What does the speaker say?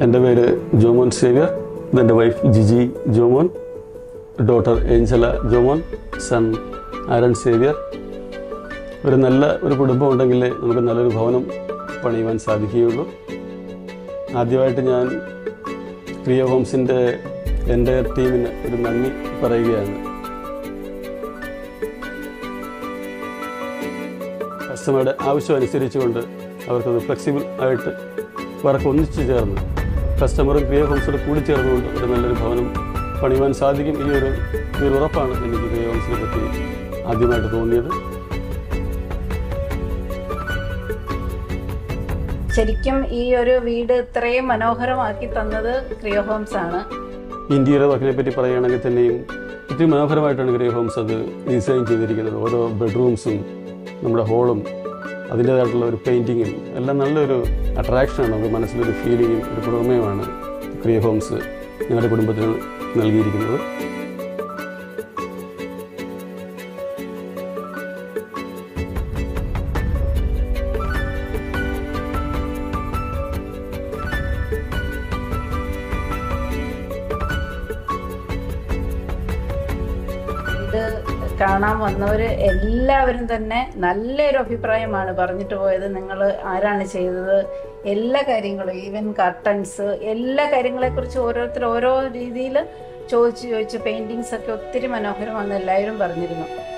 എൻ്റെ പേര് ജോമോൻ സേവ്യർ ഇതെൻ്റെ wife Jiji Jomon daughter Angela Jomon son Aaron Xavier ഒരു നല്ല ഒരു കുടുംബം ഉണ്ടെങ്കിൽ നമുക്ക് നല്ലൊരു ഭവനം പണിയുവാൻ സാധിക്കുകയുള്ളൂ ആദ്യമായിട്ട് ഞാൻ ക്രിയ ഹോംസിൻ്റെ എൻ്റെ ടീമിന് ഒരു നന്ദി പറയുകയാണ് കസ്റ്റമറുടെ ആവശ്യം അനുസരിച്ചുകൊണ്ട് അവർക്കത് ഫ്ലെക്സിബിൾ ആയിട്ട് വർക്ക് ഒന്നിച്ചു ചേർന്ന് കസ്റ്റമറും ക്രിയ ഹോംസോട് കൂടി ചേർന്നുകൊണ്ട് ഒരു നല്ലൊരു ഭവനം പണിയുവാൻ സാധിക്കും ഈ ഒരു ഈ ഒരു ഉറപ്പാണ് എനിക്ക് ക്രിയ ഹോംസിനെ പറ്റി ആദ്യമായിട്ട് തോന്നിയത് ശരിക്കും ഈ ഒരു വീട് ഇത്രയും മനോഹരമാക്കി തന്നത് ക്രിയോ ഹോംസ് ആണ് ഇന്ത്യയുടെ വർക്കിനെ പറ്റി പറയുകയാണെങ്കിൽ തന്നെയും ഒത്തിരി മനോഹരമായിട്ടാണ് ഗ്രേ ഹോംസ് അത് ഡിസൈൻ ചെയ്തിരിക്കുന്നത് ഓരോ ബെഡ്റൂംസും നമ്മുടെ ഹോളും അതിൻ്റേതായിട്ടുള്ള ഒരു പെയിൻറ്റിങ്ങും എല്ലാം നല്ലൊരു അട്രാക്ഷനാണ് നമുക്ക് മനസ്സിലൊരു ഫീലിങ്ങും ഒരു പുറമേയുമാണ് ക്രിയ ഹോംസ് ഞങ്ങളുടെ കുടുംബത്തിന് നൽകിയിരിക്കുന്നത് ഇത് കാണാൻ വന്നവര് എല്ലാവരും തന്നെ നല്ലൊരു അഭിപ്രായമാണ് പറഞ്ഞിട്ട് പോയത് നിങ്ങൾ ആരാണ് ചെയ്തത് എല്ലാ കാര്യങ്ങളും ഈവൻ കർട്ടൻസ് എല്ലാ കാര്യങ്ങളെക്കുറിച്ച് ഓരോരുത്തർ ഓരോ രീതിയിൽ ചോദിച്ച് ചോദിച്ച് പെയിൻറ്റിങ്സ് ഒക്കെ ഒത്തിരി മനോഹരമാണെന്ന് എല്ലാവരും പറഞ്ഞിരുന്നു